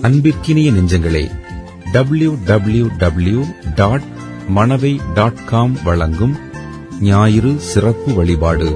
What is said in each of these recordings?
அன்பிற்கினிய நெஞ்சங்களே W W W dot Manavai dot com வழங்கும் ஞாயிறு சிறப்பு வழிபாடு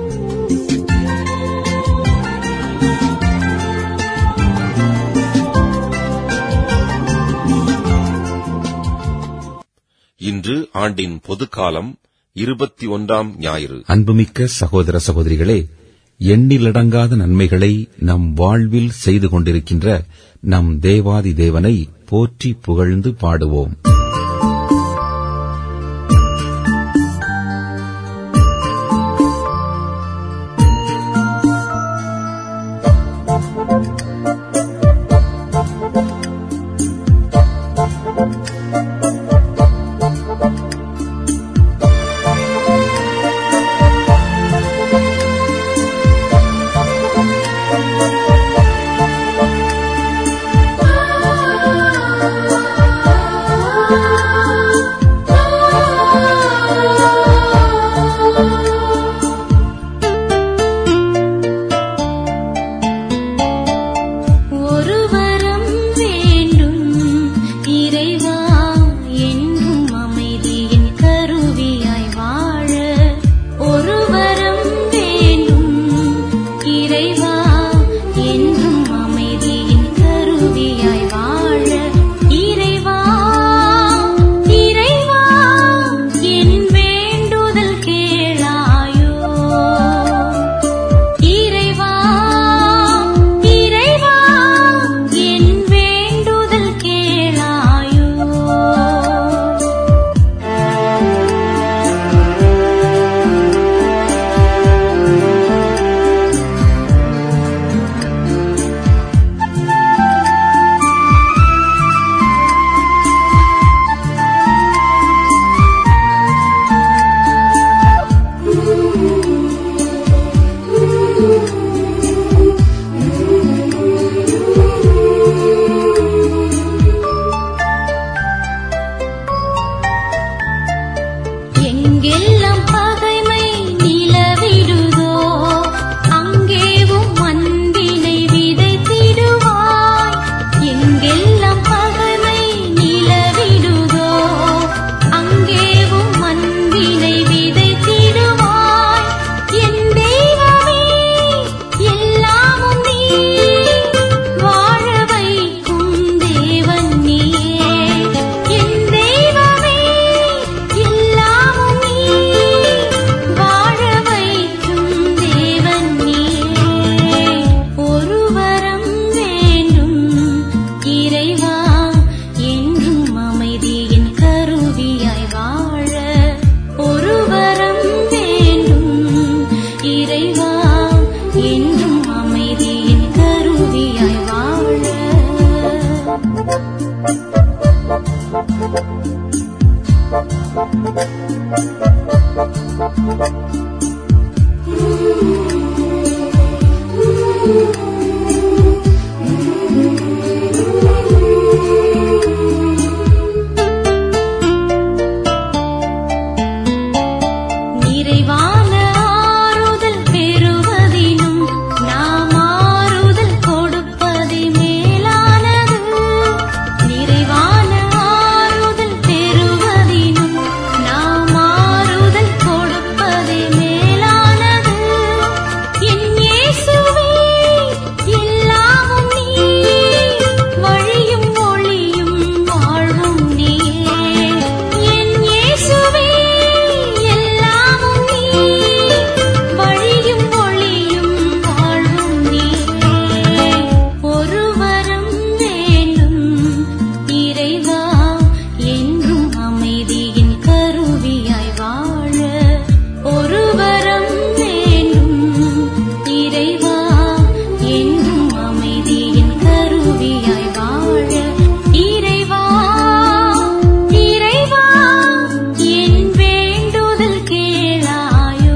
இன்று ஆண்டின் பொதுக்காலம் இருபத்தி ஒன்றாம் ஞாயிறு அன்புமிக்க சகோதர சகோதரிகளே எண்ணிலடங்காத நன்மைகளை நம் வாழ்வில் செய்து கொண்டிருக்கின்ற நம் தேவாதி தேவனை போற்றி புகழ்ந்து பாடுவோம் ஒரு வரம் வேண்டும் இறைவா என்றும் அமைதியின் கருவியாய் வாழ ஒரு வரம் வேண்டும் இறைவா என்றும் அமைதியின் கருவியாய் வாழ இறைவா இறைவா என் வேண்டுதல் கேளாயோ இறைவா இறைவா என் வேண்டுதல் கேளாயோ எங்கெல்லாம் பகைமை நிலவிடுதோ அங்கேவும் அன்பினை விதைத்திடுவாய் எங்கெல்லாம் பகைமை நிலவிடுதோ அங்கேவும் அன்பினை விதைத்திடுவாய் என் தெய்வமே எல்லாமும் நீ வாழ வைக்கும் தேவன் நீயே என் தெய்வமே எல்லாமும் நீ வாழ வைக்கும் தேவன் நீயே ஒரு வரம் வேண்டும் இறைவா என்றும் அமைதியின் கருவியாய் வாழ ஒரு வரம் வேண்டும் இறைவா என்றும் அமைதியின் கருவியாய் வாழ நிறைவான ஆறுதல் பெறுவதினும் நாம் ஆறுதல் கொடுப்பதே மேலானது நிறைவான ஆறுதல் பெறுவதினும் நாம் ஆறுதல் கொடுப்பதே மேலானது என் இயேசுவே எல்லாமும் நீ வழியும் ஒளியும் வாழ்வும் நீயே என் இயேசுவே எல்லாமும் நீ வழியும் ஒளியும் வாழ்வும் நீயே ஒரு வரம் வேண்டும் இறைவா என்றும் அமைதியின் கருவியாய் வாழ ஒரு வரம் வேண்டும் இறைவா என்றும் அமைதியின் கருவியாய் வாழ இறைவா இறைவா என் வேண்டுதல் கேளாயோ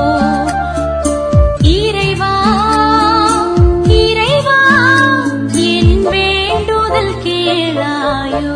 இறைவா இறைவா என் வேண்டுதல் கேளாயோ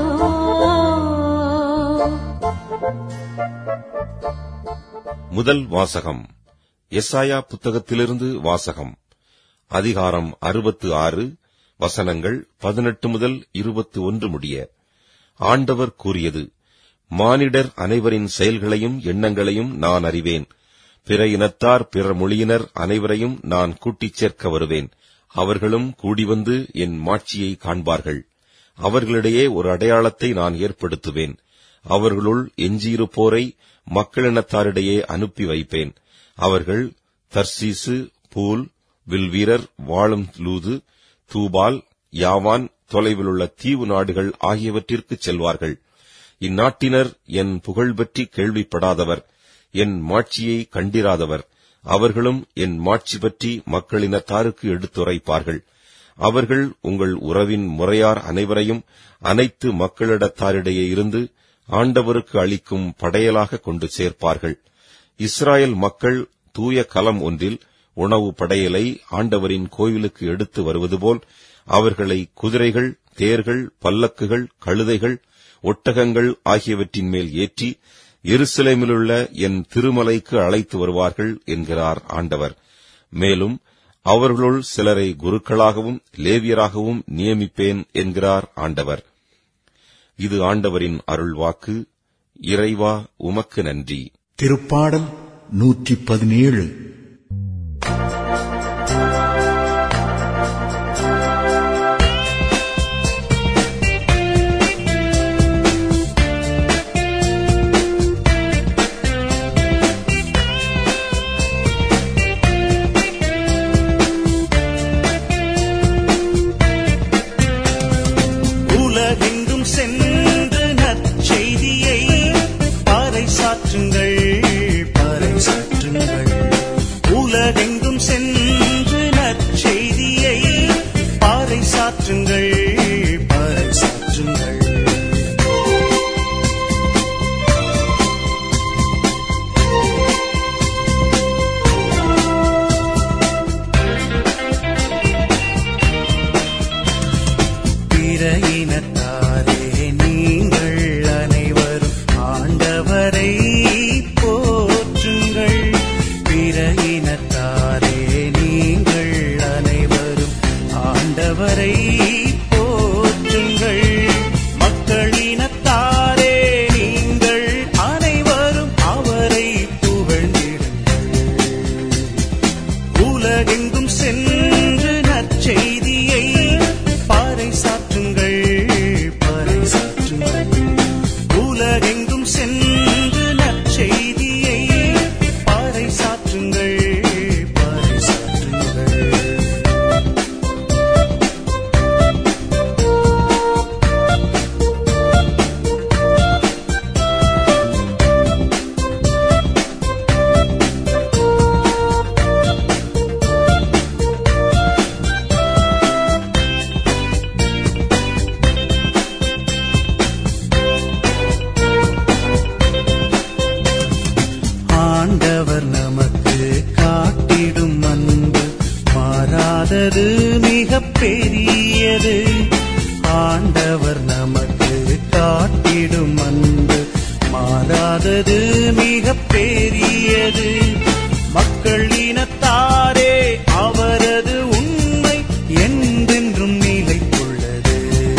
முதல் வாசகம் எஸ்ஐயா புத்தகத்திலிருந்து வாசகம் அதிகாரம் அறுபத்து ஆறு வசனங்கள் பதினெட்டு முதல் இருபத்தி ஒன்று முடிய ஆண்டவர் கூறியது மானிடர் அனைவரின் செயல்களையும் எண்ணங்களையும் நான் அறிவேன் பிற இனத்தார் பிற மொழியினர் அனைவரையும் நான் கூட்டிச் சேர்க்க வருவேன் அவர்களும் கூடிவந்து என் மாட்சியை காண்பார்கள் அவர்களிடையே ஒரு அடையாளத்தை நான் ஏற்படுத்துவேன் அவர்களுள் எஞ்சியிருப்போரை மக்களினத்தாரிடையே அனுப்பி வைப்பேன் அவர்கள் தர்சீசு பூல் வில்வீரர் வாழும் லூது தூபால் யாவான் தொலைவிலுள்ள தீவு நாடுகள் ஆகியவற்றிற்குச் செல்வார்கள் இந்நாட்டினர் என் புகழ் பற்றி கேள்விப்படாதவர் என் மாட்சியை கண்டிராதவர் அவர்களும் என் மாட்சி பற்றி மக்களினத்தாருக்கு எடுத்துரைப்பார்கள் அவர்கள் உங்கள் உறவின் முறையார் அனைவரையும் அனைத்து மக்களிடத்தாரிடையே இருந்து ஆண்டவருக்கு அளிக்கும் படையலாக கொண்டு சேர்ப்பார்கள் இஸ்ராயல் மக்கள் தூய கலம் ஒன்றில் உணவு படையலை ஆண்டவரின் கோவிலுக்கு எடுத்து வருவதுபோல் அவர்களை குதிரைகள் தேர்கள் பல்லக்குகள் கழுதைகள் ஒட்டகங்கள் ஆகியவற்றின் மேல் ஏற்றி எருசலேமிலுள்ள என் திருமலைக்கு அழைத்து வருவார்கள் என்கிறார் ஆண்டவர் மேலும் அவர்களுள் சிலரை குருக்களாகவும் லேவியராகவும் நியமிப்பேன் என்கிறார் ஆண்டவர் இது ஆண்டவரின் அருள்வாக்கு இறைவா உமக்கு நன்றி திருப்பாடல் நூற்றி பதினேழு உலகெங்கும் சென்று நற்செய்தியை பறைசாற்றுங்கள் பறைசாற்றுங்கள் உலகெங்கும் சென்று நற்செய்தியை பறைசாற்றுங்கள் பறைசாற்றுங்கள் பிற இனத்தாரே நீங்கள் அனைவரும் ஆண்டவரை போற்றுங்கள் பிற இனத்தாரே நீங்கள் அனைவரும் ஆண்டவரை போற்றுங்கள் மக்களினத்தாரே நீங்கள் அனைவரும் அவரை புகழ்ந்திடுங்கள் உலகெங்கும் சென்று நற்செய்தியை பறைசாற்றுங்கள் பறைசாற்றுங்கள் உலகெங்கும் சென்று நற்செய்தியை பறைசாற்றுங்கள் பறைசாற்றுங்கள் ஆண்டவர் நமக்கு காட்டிடும் அன்பு மாறாதது மிக பெரியது ஆண்டவர் நமக்கு காட்டிடும் அன்பு மாறாதது மிக பெரியது மக்கள் இனத்தாரே அவரது உண்மை என்றென்றும் நிலைத்துள்ளது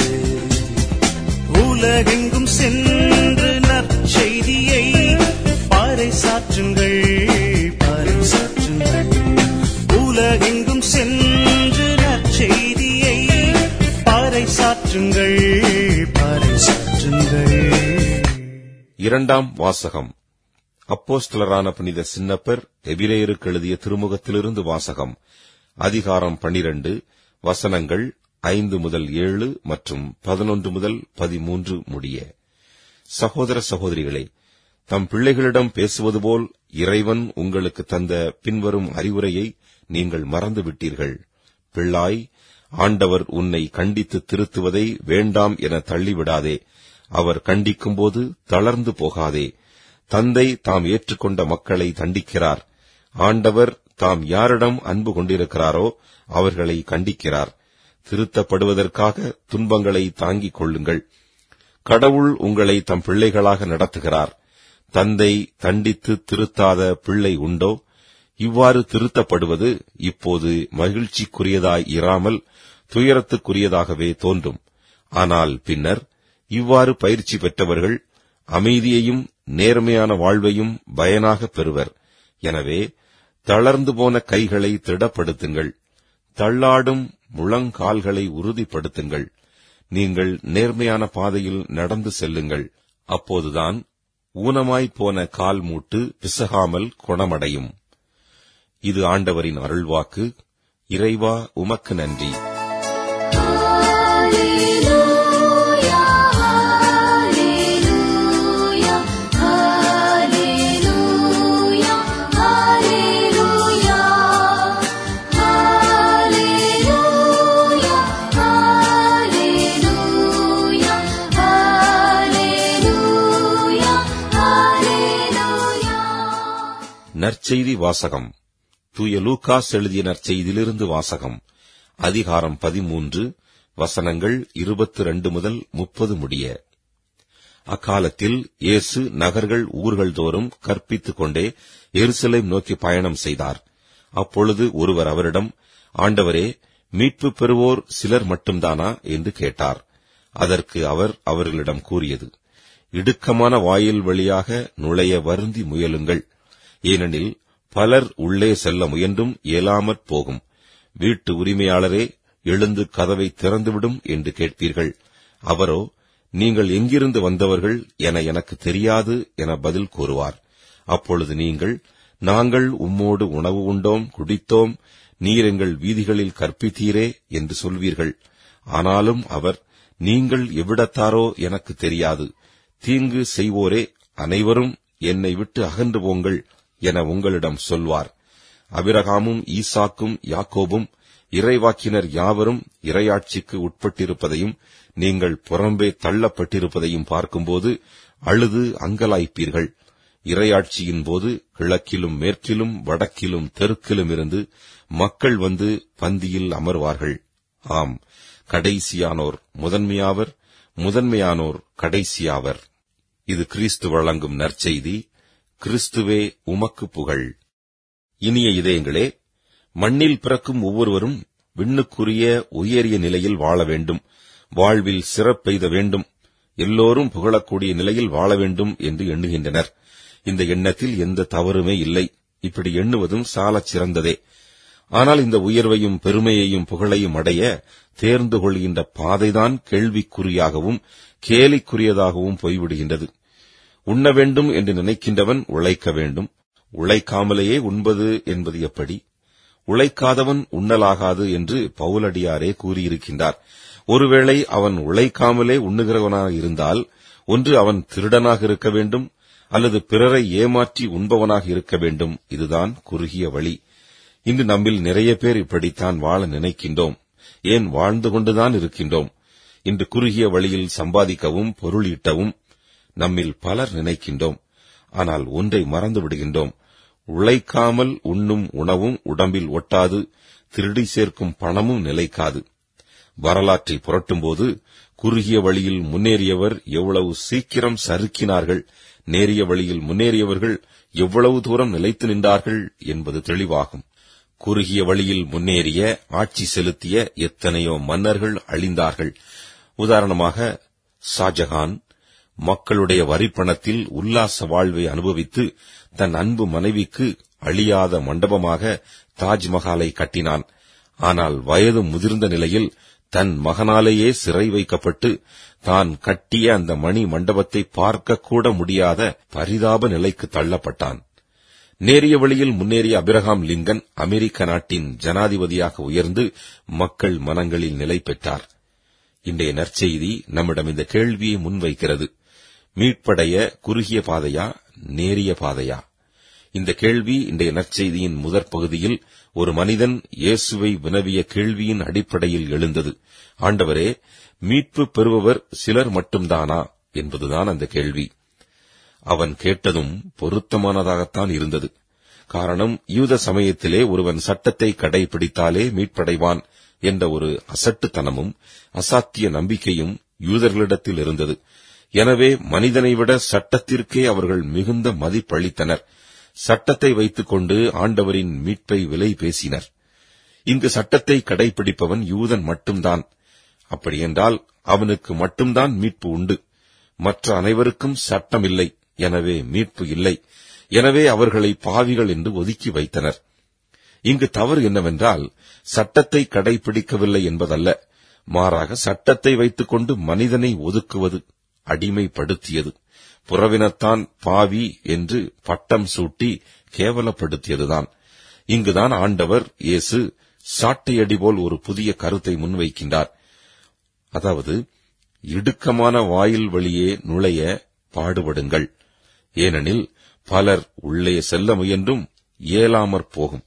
உலகெங்கும் சென்று நற்செய்தியை பறைசாற்றுங்கள் பறைசாற்றுங்கள் உலகெங்கும் சென்று நற்செய்தியை பறைசாற்றுங்கள் பறைசாற்றுங்கள் இரண்டாம் வாசகம் அப்போஸ்தலரான புனித சின்னப்பர் எபிரேயருக்கு எழுதிய திருமுகத்திலிருந்து வாசகம் அதிகாரம் பனிரண்டு வசனங்கள் ஐந்து முதல் ஏழு மற்றும் பதினொன்று முதல் பதிமூன்று முடிய சகோதர சகோதரிகளே தம் பிள்ளைகளிடம் பேசுவது போல் இறைவன் உங்களுக்கு தந்த பின்வரும் அறிவுரையை நீங்கள் மறந்துவிட்டீர்கள் பிள்ளாய் ஆண்டவர் உன்னை கண்டித்து திருத்துவதை வேண்டாம் என தள்ளிவிடாதே அவர் கண்டிக்கும்போது தளர்ந்து போகாதே தந்தை தாம் ஏற்றுக்கொண்ட மக்களை தண்டிக்கிறார் ஆண்டவர் தாம் யாரிடம் அன்பு கொண்டிருக்கிறாரோ அவர்களை கண்டிக்கிறார் திருத்தப்படுவதற்காக துன்பங்களை தாங்கிக் கொள்ளுங்கள் கடவுள் உங்களை தம் பிள்ளைகளாக நடத்துகிறார் தந்தை தண்டித்து திருத்தாத பிள்ளை உண்டோ இவ்வாறு திருத்தப்படுவது இப்போது மகிழ்ச்சிக்குரியதாய் இராமல் துயரத்துக்குரியதாகவே தோன்றும் ஆனால் பின்னர் இவ்வாறு பயிற்சி பெற்றவர்கள் அமைதியையும் நேர்மையான வாழ்வையும் பயனாக பெறுவர் எனவே தளர்ந்து போன கைகளை திடப்படுத்துங்கள் தள்ளாடும் முழங்கால்களை உறுதிப்படுத்துங்கள் நீங்கள் நேர்மையான பாதையில் நடந்து செல்லுங்கள் அப்போதுதான் ஊனமாய்ப் போன கால் மூட்டு பிசகாமல் குணமடையும் இது ஆண்டவரின் அருள்வாக்கு இறைவா உமக்கு நன்றி Hallelujah, hallelujah, hallelujah, hallelujah, hallelujah, hallelujah, hallelujah, hallelujah. நற்செய்தி வாசகம் தூய லூகாஸ் எழுதிய நற்செய்தியிலிருந்து வாசகம் அதிகாரம் பதிமூன்று வசனங்கள் இருபத்தி ரெண்டு முதல் முப்பது முடிய அக்காலத்தில் இயேசு நகர்கள் ஊர்கள் தோறும் கற்பித்துக் கொண்டே எருசலேம் நோக்கி பயணம் செய்தார் அப்பொழுது ஒருவர் அவரிடம் ஆண்டவரே மீட்பு பெறுவோர் சிலர் மட்டும்தானா என்று கேட்டார் அதற்கு அவர் அவர்களிடம் கூறியது இடுக்கமான வாயில் வழியாக நுழைய வருந்தி முயலுங்கள் ஏனெனில் பலர் உள்ளே செல்ல முயன்றும் இயலாமற் போகும் வீட்டு உரிமையாளரே எழுந்து கதவை திறந்துவிடும் என்று கேட்பீர்கள் அவரோ நீங்கள் எங்கிருந்து வந்தவர்கள் என எனக்கு தெரியாது என பதில் கூறுவார் அப்பொழுது நீங்கள் நாங்கள் உம்மோடு உணவு உண்டோம் குடித்தோம் நீர் எங்கள் வீதிகளில் கற்பித்தீரே என்று சொல்வீர்கள் ஆனாலும் அவர் நீங்கள் எவ்விடத்தாரோ எனக்கு தெரியாது தீங்கு செய்வோரே அனைவரும் என்னை விட்டு அகன்று போங்கள் என உங்களிடம் சொல்வார் அபிரகாமும் ஈசாக்கும் யாக்கோபும் இறைவாக்கினர் யாவரும் இறையாட்சிக்கு உட்பட்டிருப்பதையும் நீங்கள் புறம்பே தள்ளப்பட்டிருப்பதையும் பார்க்கும்போது அழுது அங்கலாய்ப்பீர்கள் இறையாட்சியின் போது கிழக்கிலும் மேற்கிலும் வடக்கிலும் தெற்கிலும் இருந்து மக்கள் வந்து பந்தியில் அமர்வார்கள் ஆம் கடைசியானோர் முதன்மையாவர் முதன்மையானோர் கடைசியாவர் இது கிறிஸ்து வழங்கும் நற்செய்தி கிறிஸ்துவே உமக்கு புகழ் இனிய இதயங்களே மண்ணில் பிறக்கும் ஒவ்வொருவரும் விண்ணுக்குரிய உயரிய நிலையில் வாழ வேண்டும் வாழ்வில் சிறப்பெய்த வேண்டும் எல்லோரும் புகழக்கூடிய நிலையில் வாழ வேண்டும் என்று எண்ணுகின்றனர் இந்த எண்ணத்தில் எந்த தவறுமே இல்லை இப்படி எண்ணுவதும் சாலச் சிறந்ததே ஆனால் இந்த உயர்வையும் பெருமையையும் புகழையும் அடைய தேர்ந்து கொள்கின்ற பாதைதான் கேள்விக்குறியாகவும் கேலிக்குரியதாகவும் போய்விடுகின்றது உண்ண வேண்டும் என்று நினைக்கின்றவன் உழைக்க வேண்டும் உழைக்காமலேயே உண்பது என்பது எப்படி உழைக்காதவன் உண்ணலாகாது என்று பவுலடியாரே கூறியிருக்கின்றார் ஒருவேளை அவன் உழைக்காமலே உண்ணுகிறவனாக இருந்தால் ஒன்று அவன் திருடனாக இருக்க வேண்டும் அல்லது பிறரை ஏமாற்றி உண்பவனாக இருக்க வேண்டும் இதுதான் குறுகிய வழி இன்று நம்மில் நிறைய பேர் இப்படித்தான் வாழ நினைக்கின்றோம் ஏன் வாழ்ந்து கொண்டுதான் இருக்கின்றோம் இன்று குறுகிய வழியில் சம்பாதிக்கவும் பொருள் ஈட்டவும் நம்மில் பலர் நினைக்கின்றோம் ஆனால் ஒன்றை மறந்து விடுகின்றோம் உழைக்காமல் உண்ணும் உணவும் உடம்பில் ஒட்டாது திருடி சேர்க்கும் பணமும் நிலைக்காது வரலாற்றை புரட்டும்போது குறுகிய வழியில் முன்னேறியவர் எவ்வளவு சீக்கிரம் சறுக்கினார்கள் நேரிய வழியில் முன்னேறியவர்கள் எவ்வளவு தூரம் நிலைத்து நின்றார்கள் என்பது தெளிவாகும் குறுகிய வழியில் முன்னேறிய ஆட்சி செலுத்திய எத்தனையோ மன்னர்கள் அழிந்தார்கள் உதாரணமாக ஷாஜகான் மக்களுடைய வரிப்பணத்தில் உல்லாச வாழ்வை அனுபவித்து தன் அன்பு மனைவிக்கு அழியாத மண்டபமாக தாஜ்மஹாலை கட்டினான் ஆனால் வயது முதிர்ந்த நிலையில் தன் மகனாலேயே சிறை வைக்கப்பட்டு தான் கட்டிய அந்த மணி மண்டபத்தை பார்க்கக்கூட முடியாத பரிதாப நிலைக்கு தள்ளப்பட்டான் நேரிய வழியில் முன்னேறிய அபிரகாம் லிங்கன் அமெரிக்க நாட்டின் ஜனாதிபதியாக உயர்ந்து மக்கள் மனங்களில் நிலை பெற்றார் இன்றைய நற்செய்தி நம்மிடம் இந்த கேள்வியை முன்வைக்கிறது மீட்படைய குறுகிய பாதையா நேரிய பாதையா இந்த கேள்வி இன்றைய நற்செய்தியின் முதற் பகுதியில் ஒரு மனிதன் இயேசுவை வினவிய கேள்வியின் அடிப்படையில் எழுந்தது ஆண்டவரே மீட்பு பெறுபவர் சிலர் மட்டும்தானா என்பதுதான் அந்த கேள்வி அவன் கேட்டதும் பொருத்தமானதாகத்தான் இருந்தது காரணம் யூத சமயத்திலே ஒருவன் சட்டத்தை கடைபிடித்தாலே மீட்படைவான் என்ற ஒரு அசட்டுத்தனமும் அசாத்திய நம்பிக்கையும் யூதர்களிடத்தில் இருந்தது எனவே மனிதனை விட சட்டத்திற்கே அவர்கள் மிகுந்த மதிப்பளித்தனர் சட்டத்தை வைத்துக் கொண்டு ஆண்டவரின் மீட்பை விலை பேசினர் இங்கு சட்டத்தை கடைபிடிப்பவன் யூதன் மட்டும்தான் அப்படியென்றால் அவனுக்கு மட்டும்தான் மீட்பு உண்டு மற்ற அனைவருக்கும் சட்டம் இல்லை எனவே மீட்பு இல்லை எனவே அவர்களை பாவிகள் என்று ஒதுக்கி வைத்தனர் இங்கு தவறு என்னவென்றால் சட்டத்தை கடைபிடிக்கவில்லை என்பதல்ல மாறாக சட்டத்தை வைத்துக்கொண்டு மனிதனை ஒதுக்குவது அடிமைப்படுத்தியது புறவினத்தான் பாவி என்று பட்டம் சூட்டி கேவலப்படுத்தியதுதான் இங்குதான் ஆண்டவர் இயேசு சாட்டையடி போல் ஒரு புதிய கருத்தை முன்வைக்கின்றார் அதாவது இடுக்கமான வாயில் வழியே நுழைய பாடுபடுங்கள் ஏனெனில் பலர் உள்ளே செல்ல முயன்றும் இயலாமற் போகும்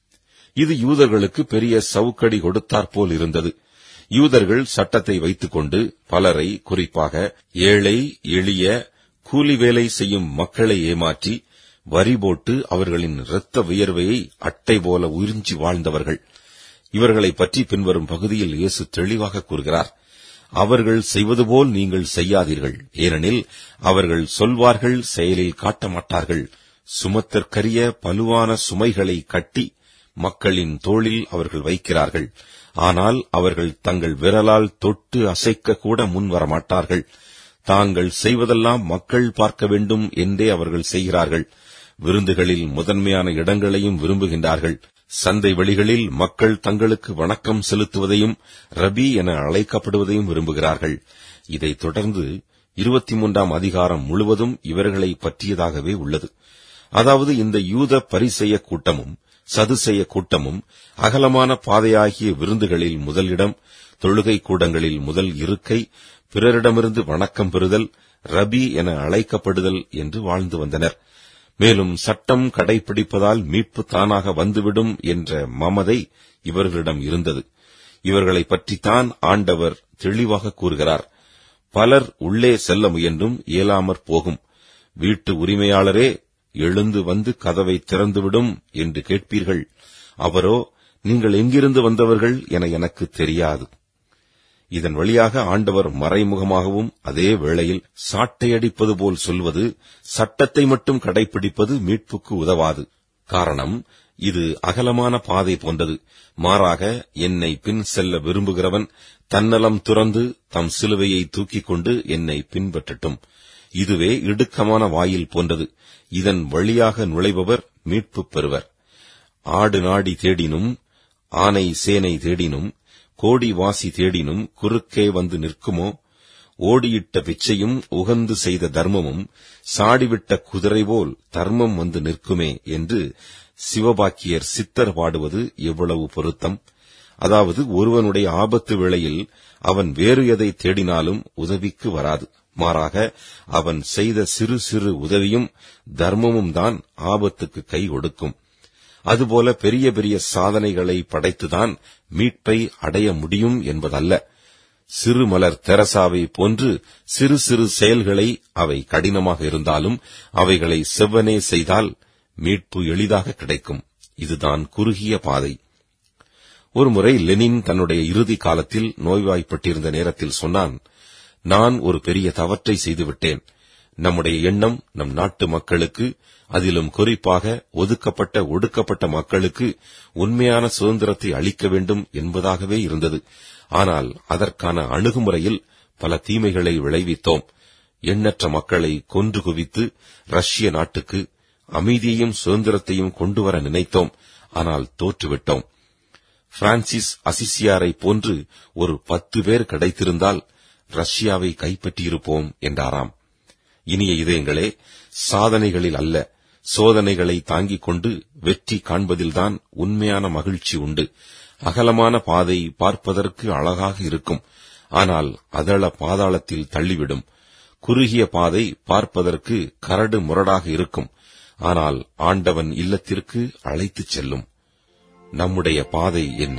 இது யூதர்களுக்கு பெரிய சவுக்கடி கொடுத்தாற்போல் இருந்தது யூதர்கள் சட்டத்தை வைத்துக்கொண்டு பலரை குறிப்பாக ஏழை எளிய கூலி வேலை செய்யும் மக்களை ஏமாற்றி வரி போட்டு அவர்களின் இரத்த வியர்வையை அட்டை போல உறிஞ்சி வாழ்ந்தவர்கள் இவர்களை பற்றி பின்வரும் பகுதியில் இயேசு தெளிவாக கூறுகிறார் அவர்கள் செய்வது போல் நீங்கள் செய்யாதீர்கள் ஏனெனில் அவர்கள் சொல்வார்கள் செயலில் காட்ட மாட்டார்கள் சுமத்தற்கரிய பலுவான சுமைகளை கட்டி மக்களின் தோளில் அவர்கள் வைக்கிறார்கள் ஆனால் அவர்கள் தங்கள் விரலால் தொட்டு அசைக்க கூட முன் வரமாட்டார்கள் தாங்கள் செய்வதெல்லாம் மக்கள் பார்க்க வேண்டும் என்றே அவர்கள் செய்கிறார்கள் விருந்துகளில் முதன்மையான இடங்களையும் விரும்புகின்றார்கள் சந்தை வெளிகளில் மக்கள் தங்களுக்கு வணக்கம் செலுத்துவதையும் ரபி என அழைக்கப்படுவதையும் விரும்புகிறார்கள் இதைத் தொடர்ந்து இருபத்தி மூன்றாம் அதிகாரம் முழுவதும் இவர்களை பற்றியதாகவே உள்ளது அதாவது இந்த யூத பரிசெய கூட்டமும் சதுசெய கூட்டமும் அகலமான பாதையாகிய விருந்துகளில் முதலிடம் தொழுகை கூடங்களில் முதல் இருக்கை பிறரிடமிருந்து வணக்கம் பெறுதல் ரபி என அழைக்கப்படுதல் என்று வாழ்ந்து வந்தனர் மேலும் சட்டம் கடைபிடிப்பதால் மீட்பு தானாக வந்துவிடும் என்ற மமதை இவர்களிடம் இருந்தது இவர்களை பற்றித்தான் ஆண்டவர் தெளிவாக கூறுகிறார் பலர் உள்ளே செல்ல முயன்றும் இயலாமற் போகும் வீட்டு உரிமையாளரே எழுந்து வந்து கதவை திறந்துவிடும் என்று கேட்பீர்கள் அவரோ நீங்கள் எங்கிருந்து வந்தவர்கள் என எனக்கு தெரியாது இதன் வழியாக ஆண்டவர் மறைமுகமாகவும் அதே வேளையில் சாட்டையடிப்பது போல் சொல்வது சட்டத்தை மட்டும் கடைபிடிப்பது மீட்புக்கு உதவாது காரணம் இது அகலமான பாதை போன்றது மாறாக என்னை பின் செல்ல விரும்புகிறவன் தன்னலம் துறந்து தம் சிலுவையை தூக்கிக் கொண்டு என்னை பின்பற்றட்டும் இதுவே இடுக்கமான வாயில் போன்றது இதன் வழியாக நுழைபவர் மீட்பு பெறுவர் ஆடு நாடி தேடினும் ஆனை சேனை தேடினும் கோடி வாசி தேடினும் குறுக்கே வந்து நிற்குமோ ஓடியிட்ட பிச்சையும் உகந்து செய்த தர்மமும் சாடிவிட்ட குதிரை போல் தர்மம் வந்து நிற்குமே என்று சிவபாக்கியர் சித்தர் பாடுவது எவ்வளவு பொருத்தம் அதாவது ஒருவனுடைய ஆபத்து வேளையில் அவன் வேறு எதை தேடினாலும் உதவிக்கு வராது மாறாக அவன் செய்த சிறு சிறு உதவியும் தர்மமும் தான் ஆபத்துக்கு கை கொடுக்கும் அதுபோல பெரிய பெரிய சாதனைகளை படைத்துதான் மீட்பை அடைய முடியும் என்பதல்ல சிறுமலர் தெரசாவை போன்று சிறு சிறு செயல்களை அவை கடினமாக இருந்தாலும் அவைகளை செவ்வனே செய்தால் மீட்பு எளிதாக கிடைக்கும் இதுதான் குறுகிய பாதை ஒருமுறை லெனின் தன்னுடைய இறுதி காலத்தில் நோய்வாய்ப்பட்டிருந்த நேரத்தில் சொன்னான் நான் ஒரு பெரிய தவற்றை செய்துவிட்டேன் நம்முடைய எண்ணம் நம் நாட்டு மக்களுக்கு அதிலும் குறிப்பாக ஒதுக்கப்பட்ட ஒடுக்கப்பட்ட மக்களுக்கு உண்மையான சுதந்திரத்தை அளிக்க வேண்டும் என்பதாகவே இருந்தது ஆனால் அதற்கான அணுகுமுறையில் பல தீமைகளை விளைவித்தோம் எண்ணற்ற மக்களை கொன்று குவித்து ரஷ்ய நாட்டுக்கு அமைதியையும் சுதந்திரத்தையும் கொண்டுவர நினைத்தோம் ஆனால் தோற்றுவிட்டோம் பிரான்சிஸ் அசிசியாரை போன்று ஒரு பத்து பேர் கிடைத்திருந்தால் ரஷ்யாவை கைப்பற்றியிருப்போம் என்றாராம் இனிய இதயங்களே சாதனைகளில் அல்ல சோதனைகளை தாங்கிக் கொண்டு வெற்றி காண்பதில்தான் உண்மையான மகிழ்ச்சி உண்டு அகலமான பாதை பார்ப்பதற்கு அழகாக இருக்கும் ஆனால் அதள பாதாளத்தில் தள்ளிவிடும் குறுகிய பாதை பார்ப்பதற்கு கரடு முரடாக இருக்கும் ஆனால் ஆண்டவன் இல்லத்திற்கு அழைத்துச் செல்லும் நம்முடைய பாதை என்ன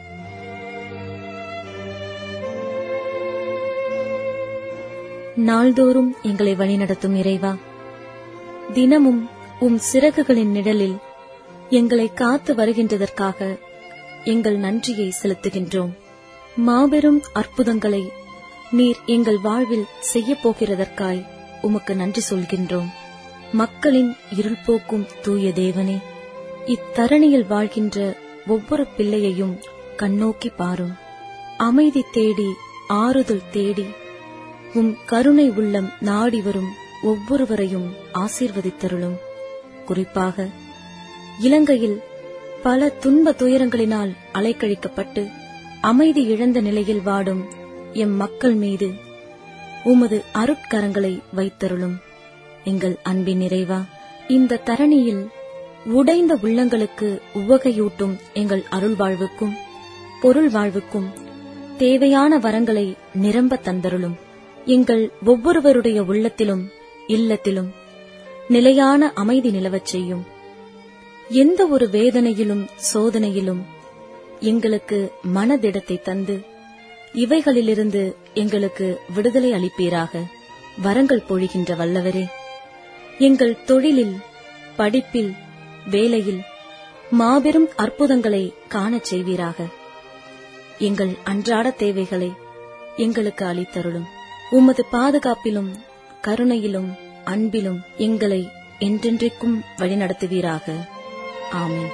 நாள்தோறும் எங்களை வழிநடத்தும் இறைவா தினமும் உம் சிறகுகளின் நிழலில் எங்களை காத்து வருகின்றதற்காக எங்கள் நன்றியை செலுத்துகின்றோம் மாபெரும் அற்புதங்களை நீர் எங்கள் வாழ்வில் செய்யப் போகிறதற்காய் உமக்கு நன்றி சொல்கின்றோம் மக்களின் இருள் போக்கும் தூய தேவனே இத்தரணியில் வாழ்கின்ற ஒவ்வொரு பிள்ளையையும் கண்ணோக்கி பாரும் அமைதி தேடி ஆறுதல் தேடி உம் கருணை உள்ளம் நாடி வரும் ஒவ்வொருவரையும் ஆசீர்வதித்தருளும் குறிப்பாக இலங்கையில் பல துன்ப துயரங்களினால் அலைக்கழிக்கப்பட்டு அமைதி இழந்த நிலையில் வாடும் எம் மக்கள் மீது உமது அருட்கரங்களை வைத்தருளும் எங்கள் அன்பின் நிறைவா இந்த தரணியில் உடைந்த உள்ளங்களுக்கு உவகையூட்டும் எங்கள் அருள் வாழ்வுக்கும் பொருள் வாழ்வுக்கும் தேவையான வரங்களை நிரம்ப தந்தருளும் எங்கள் ஒவ்வொருவருடைய உள்ளத்திலும் இல்லத்திலும் நிலையான அமைதி நிலவச் செய்யும் எந்த ஒரு வேதனையிலும் சோதனையிலும் எங்களுக்கு மனதிடத்தை தந்து இவைகளிலிருந்து எங்களுக்கு விடுதலை அளிப்பீராக வரங்கள் பொழிகின்ற வல்லவரே எங்கள் தொழிலில் படிப்பில் வேலையில் மாபெரும் அற்புதங்களை காணச் செய்வீராக எங்கள் அன்றாட தேவைகளை எங்களுக்கு அளித்தருளும் உமது பாதுகாப்பிலும் கருணையிலும் அன்பிலும் எங்களை என்றென்றைக்கும் வழிநடத்துவீராக ஆமென்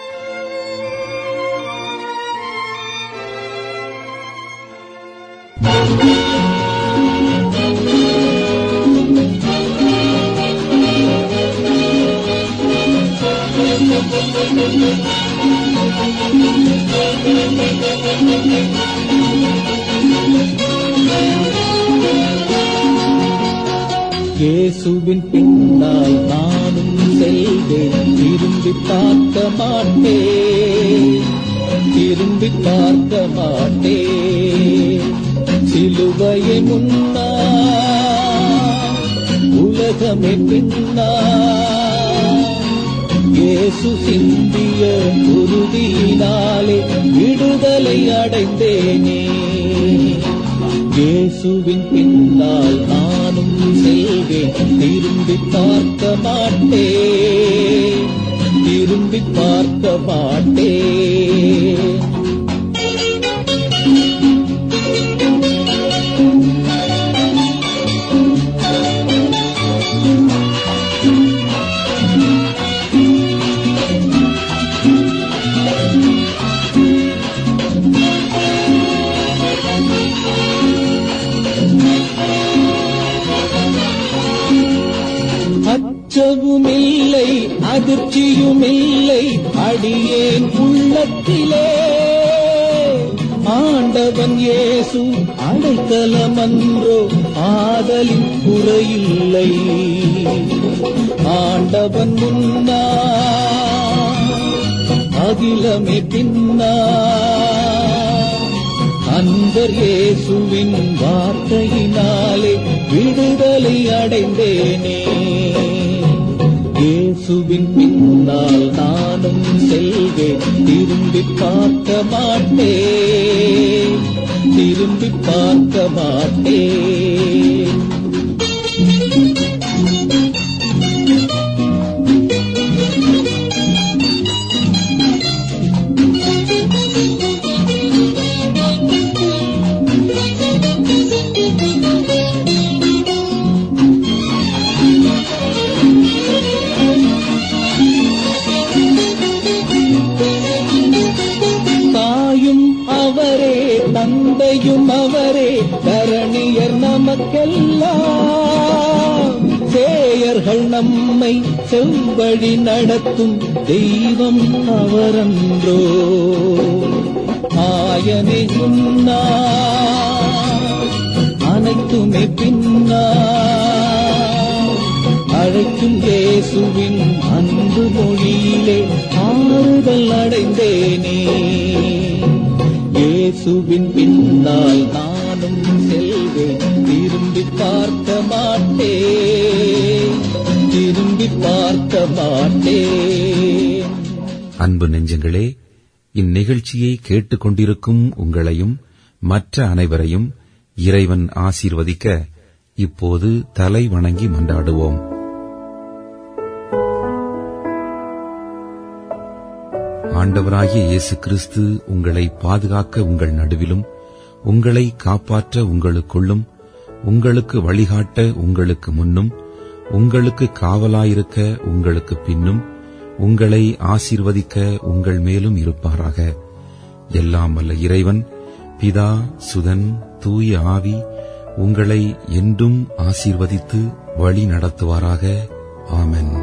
இயேசுவின் பின்னால் நானும் செல்வேன் திரும்பி பார்க்க மாட்டேன் திரும்பி பார்க்க மாட்டேன் சிலுவையை முன்னா உலகமே பின்னா இயேசு சிந்திய உறுதியினாலே விடுதலை அடைந்தேனே இயேசுவின் பின்னால் நானும் செல்வேன் திரும்பி பார்க்க மாட்டேன் திரும்பி பார்க்க மாட்டேன் அச்சமும் இல்லை அதிர்ச்சியும் இல்லை அடியேன் உள்ளத்திலே ஆண்டவன் இயேசு அடைக்கலமன்றோ ஆதலின் குறையில்லை ஆண்டவன் முன்னா அகிலமே பின்னா அன்பர் இயேசுவின் வார்த்தையினாலே விடுதலை அடைந்தேனே இயேசுவின் பின்னால் நானும் செல்வேன் திரும்பி பார்க்க மாட்டேன் திரும்பி பார்க்க மாட்டேன் தாயும் அவரே தந்தையும் அவரே தரணியர் நமக்கெல்லாம் சேயர்கள் நம்மை செவ்வழி நடத்தும் தெய்வம் அவரன்றோ ஆயனே முன்னா அனைத்துமே பின்னா அழைக்கும் இயேசுவின் அன்பு மொழியிலே ஆறுதல் அடைந்தேனே இயேசுவின் பின்னால் நானும் செல்வேன் திரும்பி பார்க்க மாட்டேன் திரும்பி பார்க்க மாட்டேன் அன்பு நெஞ்சங்களே இந்நிகழ்ச்சியை கேட்டுக்கொண்டிருக்கும் உங்களையும் மற்ற அனைவரையும் இறைவன் ஆசீர்வதிக்க இப்போது தலை வணங்கி மன்றாடுவோம் ஆண்டவராகிய இயேசு கிறிஸ்து உங்களை பாதுகாக்க உங்கள் நடுவிலும் உங்களை காப்பாற்ற உங்களுக்குள்ளும் உங்களுக்கு வழிகாட்ட உங்களுக்கு முன்னும் உங்களுக்கு காவலாயிருக்க உங்களுக்கு பின்னும் உங்களை ஆசீர்வதிக்க உங்கள் மேலும் இருப்பாராக எல்லாம் வல்ல இறைவன் பிதா சுதன் தூய ஆவி உங்களை என்றும் ஆசீர்வதித்து வழி நடத்துவாராக ஆமென்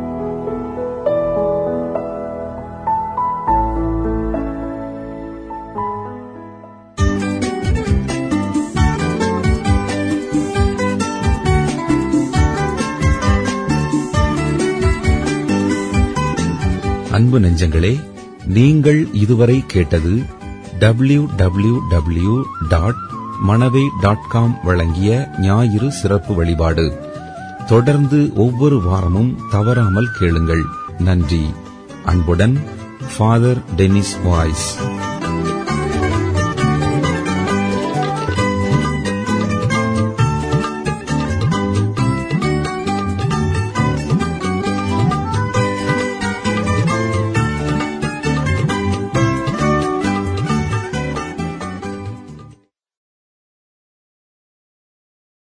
அன்பு நெஞ்சங்களே நீங்கள் இதுவரை கேட்டது W W W dot Manavai dot com வழங்கிய ஞாயிறு சிறப்பு வழிபாடு தொடர்ந்து ஒவ்வொரு வாரமும் தவறாமல் கேளுங்கள் நன்றி அன்புடன் ஃபாதர் டெனிஸ் வாய்ஸ்